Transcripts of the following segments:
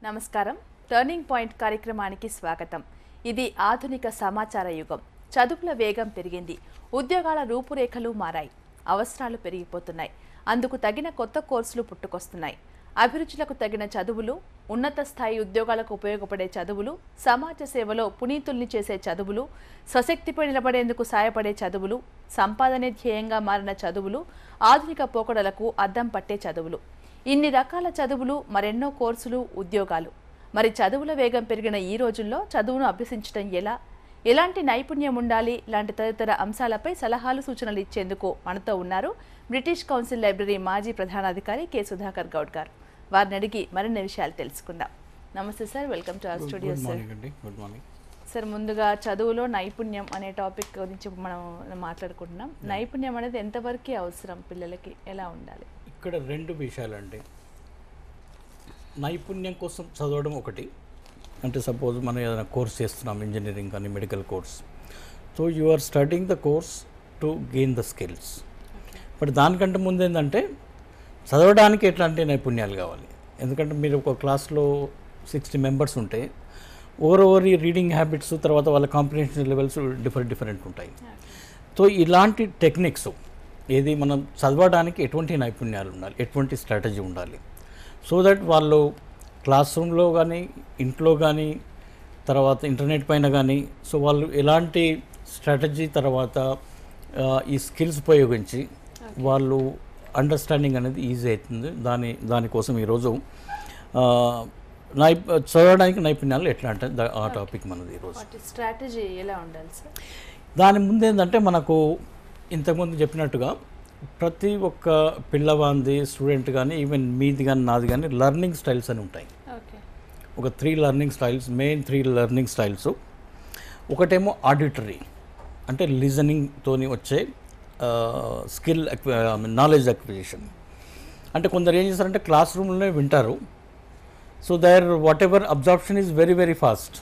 నమస్కారం turning point కార్యక్రమానికి స్వాగతం ఇది ఆధునిక సమాచార యుగం చదువుల వేగం పెరిగింది ఉద్యోగాల రూపురేఖలు మారాయి అవసరాలు పెరిగిపోతున్నాయి అందుకు తగిన కొత్త కోర్సులు పుట్టుకొస్తున్నాయి అభిరుచులకు తగిన చదువులు ఉన్నత స్థాయి ఉద్యోగాలకు ఉపయోగపడే చదువులు సమాజ సేవలో పునీతుల్ని చేసే చదువులు స్వశక్తిపై నిలబడేందుకు సాయపడే చదువులు సంపాదనే ధ్యేయంగా మారిన చదువులు ఆధునిక పోకడలకు అద్దం పట్టే చదువులు ఇన్ని రకాల చదువులు మరెన్నో కోర్సులు ఉద్యోగాలు మరి చదువుల వేగం పెరిగిన ఈ రోజుల్లో చదువును అభ్యసించడం ఎలా ఎలాంటి నైపుణ్యం ఉండాలి లాంటి తదితర అంశాలపై సలహాలు సూచనలు ఇచ్చేందుకు మనతో ఉన్నారు బ్రిటిష్ కౌన్సిల్ లైబ్రరీ మాజీ ప్రధానాధికారి కె సుధాకర్ గౌడ్ గారు వారిని అడిగి మరిన్ని విషయాలు తెలుసుకుందాం నమస్తే sir welcome to our studio good sir morning అండి గుడ్ మార్నింగ్ సార్ ముందుగా చదువులో నైపుణ్యం అనే టాపిక్ గురించి మనం మాట్లాడుకుంటున్నాం నైపుణ్యం అనేది ఎంతవరకు అవసరం పిల్లలకి ఎలా ఉండాలి ఇక్కడ రెండు విషయాలండి నైపుణ్యం కోసం చదవడం ఒకటి అంటే సపోజ్ మనం ఏదైనా కోర్స్ చేస్తున్నాం ఇంజనీరింగ్ కానీ medical course so you are studying the course to gain the skills but దానికంటే ముందు ఏంటంటే చదవడానికి ఎట్లాంటి నైపుణ్యాలు కావాలి ఎందుకంటే మీరు ఒక క్లాస్లో సిక్స్టీ మెంబర్స్ ఉంటే ఓవర్ రీడింగ్ హ్యాబిట్స్ తర్వాత వాళ్ళ కాంపిటీషన్ లెవెల్స్ డిఫరెంట్ డిఫరెంట్ ఉంటాయి సో ఇలాంటి టెక్నిక్స్ ఏది మనం చదవడానికి ఎటువంటి నైపుణ్యాలు ఉండాలి ఎటువంటి స్ట్రాటజీ ఉండాలి సో దట్ వాళ్ళు క్లాస్ రూమ్లో కానీ ఇంట్లో కానీ తర్వాత ఇంటర్నెట్ పైన కానీ సో వాళ్ళు ఎలాంటి స్ట్రాటజీ తర్వాత ఆ, ఈ స్కిల్స్ ఉపయోగించి వాళ్ళు అండర్స్టాండింగ్ అనేది ఈజీ అవుతుంది దాని దానికోసం ఈరోజు ఆ, నై చదవడానికి నైపుణ్యాలు ఎట్లా అంటే దా- ఆ టాపిక్ మనది ఈరోజు వాటి స్ట్రాటజీ ఎలా ఉండాలి సార్ దాని ముందు ఏంటంటే మనకు ఇంతకుముందు చెప్పినట్టుగా ప్రతి ఒక్క పిల్లవాంది స్టూడెంట్ కానీ ఈవెన్ మీది కానీ నాది కానీ లెర్నింగ్ స్టైల్స్ అని ఉంటాయి ఓకే ఒక three learning styles main three learning styles ఒకటేమో ఆడిటరీ అంటే లిజనింగ్తోని వచ్చే స్కిల్ నాలెడ్జ్ అక్విజిషన్ అంటే కొందరు ఏం చేస్తారంటే క్లాస్ రూమ్లోనే వింటారు so their whatever absorption is very very fast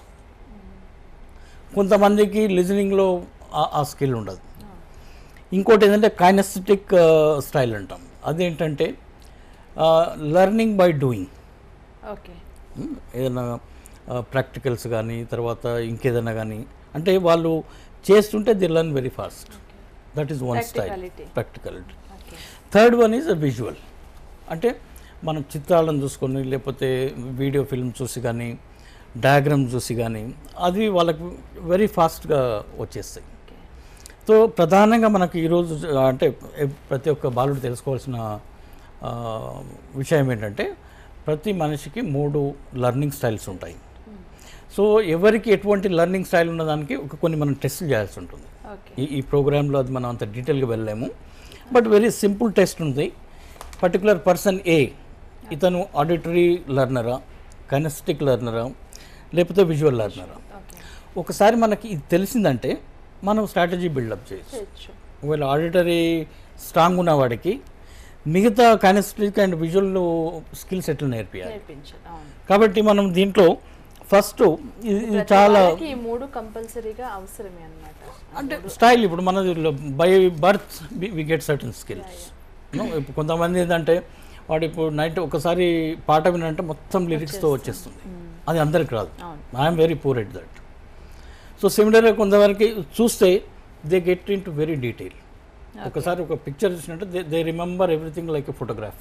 కొంతమందికి లిజనింగ్లో ఆ స్కిల్ ఉండదు ఇంకోటి ఏంటంటే కైనస్థెటిక్ స్టైల్ అంటాం అదేంటంటే లెర్నింగ్ బై డూయింగ్ ఓకే ఏదైనా ప్రాక్టికల్స్ కానీ తర్వాత ఇంకేదైనా కానీ అంటే వాళ్ళు చేస్తుంటే they learn very fast that is one style Practicality. Practicality okay third one is visual అంటే మనం చిత్రాలను చూసుకొని లేకపోతే వీడియో ఫిల్మ్ చూసి కానీ డయాగ్రామ్ చూసి కానీ అది వాళ్ళకు వెరీ ఫాస్ట్గా వచ్చేస్తాయి ఓకే సో ప్రధానంగా మనకు ఈరోజు అంటే ఎ- ప్రతి ఒక్క బాలుడు తెలుసుకోవాల్సిన ఆ, విషయం ఏంటంటే ప్రతి మనిషికి మూడు లెర్నింగ్ స్టైల్స్ ఉంటాయి సో ఎవరికి ఎటువంటి లెర్నింగ్ స్టైల్ ఉన్నదానికి ఒక కొన్ని మనం టెస్ట్లు చేయాల్సి ఉంటుంది ఓకే ఈ ఈ ప్రోగ్రాంలో అది మనం అంత డీటెయిల్గా వెళ్ళలేము బట్ వెరీ సింపుల్ టెస్ట్ ఉంది పర్టికులర్ పర్సన్ ఏ ఇతను ఆడిటరీ లెర్నరా కనెస్టిక్ లెర్నరా లేకపోతే విజువల్ లెర్నరా ఓకే ఒకసారి మనకి ఇది తెలిసిందంటే మనం స్ట్రాటజీ బిల్డప్ చేయొచ్చు చేయొచ్చు ఒకవేళ ఆడిటరీ స్ట్రాంగ్ ఉన్న వాడికి మిగతా కనెస్టిక్ అండ్ విజువల్ స్కిల్స్ ఎట్లా నేర్పియాలి నేర్పించాలి అవును కాబట్టి మనం దీంట్లో ఫస్ట్ ఇది ఇది ప్రతి చాలా వాళ్ళకి ఈ మూడు కంపల్సరీగా అవసరమే అన్నమాట అంటే స్టైల్ ఇప్పుడు మనది by birth we get certain skills ఇప్పుడు కొంతమంది ఏంటంటే వాడు ఇప్పుడు నైట్ ఒకసారి పాట వినంటే మొత్తం లిరిక్స్తో వచ్చేస్తుంది అది అందరికి రాదు అవును. I'm very poor at that so సిమిలర్గా కొంతవరకు చూస్తే they get into very detail ఒకసారి ఒక పిక్చర్ చూసినట్టు they they remember everything like a photograph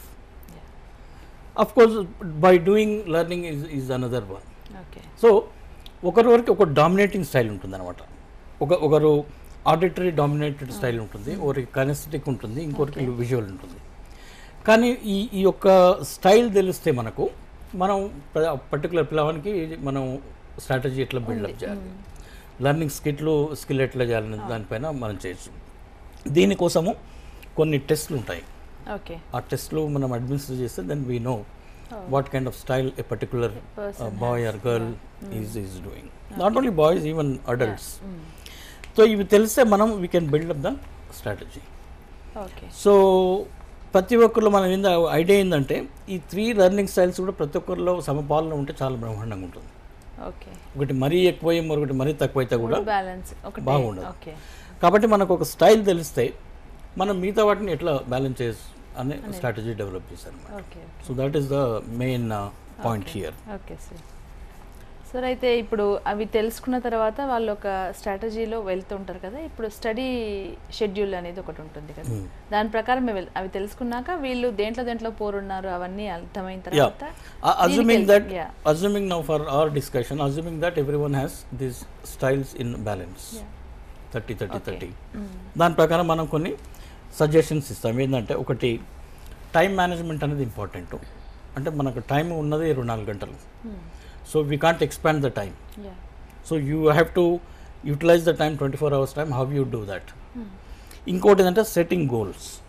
of course by doing learning is is another one okay so ఒకరి వరకు ఒక dominating style ఉంటుంది అనమాట ఒక ఒకరు ఆడిటరీ డామినేటెడ్ స్టైల్ ఉంటుంది ఒకరికి కనెస్థెటిక్ ఉంటుంది ఇంకొకరికి విజువల్ ఉంటుంది కానీ ఈ ఈ యొక్క స్టైల్ తెలిస్తే మనకు మనం పర్టికులర్ పిల్లవానికి మనం స్ట్రాటజీ ఎట్లా బిల్డప్ చేయాలి లెర్నింగ్ స్కిట్లు స్కిల్ ఎట్లా చేయాలనే దానిపైన మనం చేయొచ్చు దీనికోసము కొన్ని టెస్ట్లు ఉంటాయి ఓకే ఆ టెస్ట్లో మనం అడ్మినిస్టర్ చేస్తే then we know what kind of style a particular boy or girl is is doing not only boys even adults so ఇవి తెలిస్తే మనం we can build up the strategy okay so ప్రతి ఒక్కరిలో మనం ఏంద ఐడియా ఏంటంటే ఈ త్రీ లెర్నింగ్ స్టైల్స్ కూడా ప్రతి ఒక్కరిలో సమపాలన ఉంటే చాలా బ్రహ్మాండంగా ఉంటుంది ఓకే ఒకటి మరీ ఎక్కువై మరొకటి మరీ తక్కువైతే కూడా బ్యాలెన్స్ ఒకటి బాగుండదు. ఓకే కాబట్టి మనకు ఒక స్టైల్ తెలిస్తే మనం మిగతా వాటిని ఎట్లా బ్యాలెన్స్ చేసి అనే స్ట్రాటజీ డెవలప్ చేశారు okay so that is the main point here okay sir sir అయితే ఇప్పుడు అవి తెలుసుకున్న తర్వాత వాళ్ళు ఒక స్ట్రాటజీలో వెళ్తుంటారు కదా ఇప్పుడు స్టడీ షెడ్యూల్ అనేది ఒకటి ఉంటుంది కదా Hmm. దాని ప్రకారం వెళ్- అవి తెలుసుకున్నాక వీళ్ళు దేంట్లో దేంట్లో పోరున్నారు అవన్నీ అర్థమైన Yeah. తర్వాత Uh, assuming దీనికి that, వెళ్- yeah. assuming now for our discussion, assuming that everyone has these styles in balance, Yeah. 30, 30, Okay. 30. Mm. దాని ప్రకారం మనం కొన్ని సజెషన్స్ ఇస్తాం ఏంటంటే ఒకటి టైం మేనేజ్మెంట్ అనేది ఇంపార్టెంట్ అంటే మనకు టైం ఉన్నది ఇరవై నాలుగు గంటలు Hmm. So we can't expand the time Yeah. So you have to utilize the time twenty four hours time how you do that Hmm. ఇంకోటి ఏంటంటే సెట్టింగ్ గోల్స్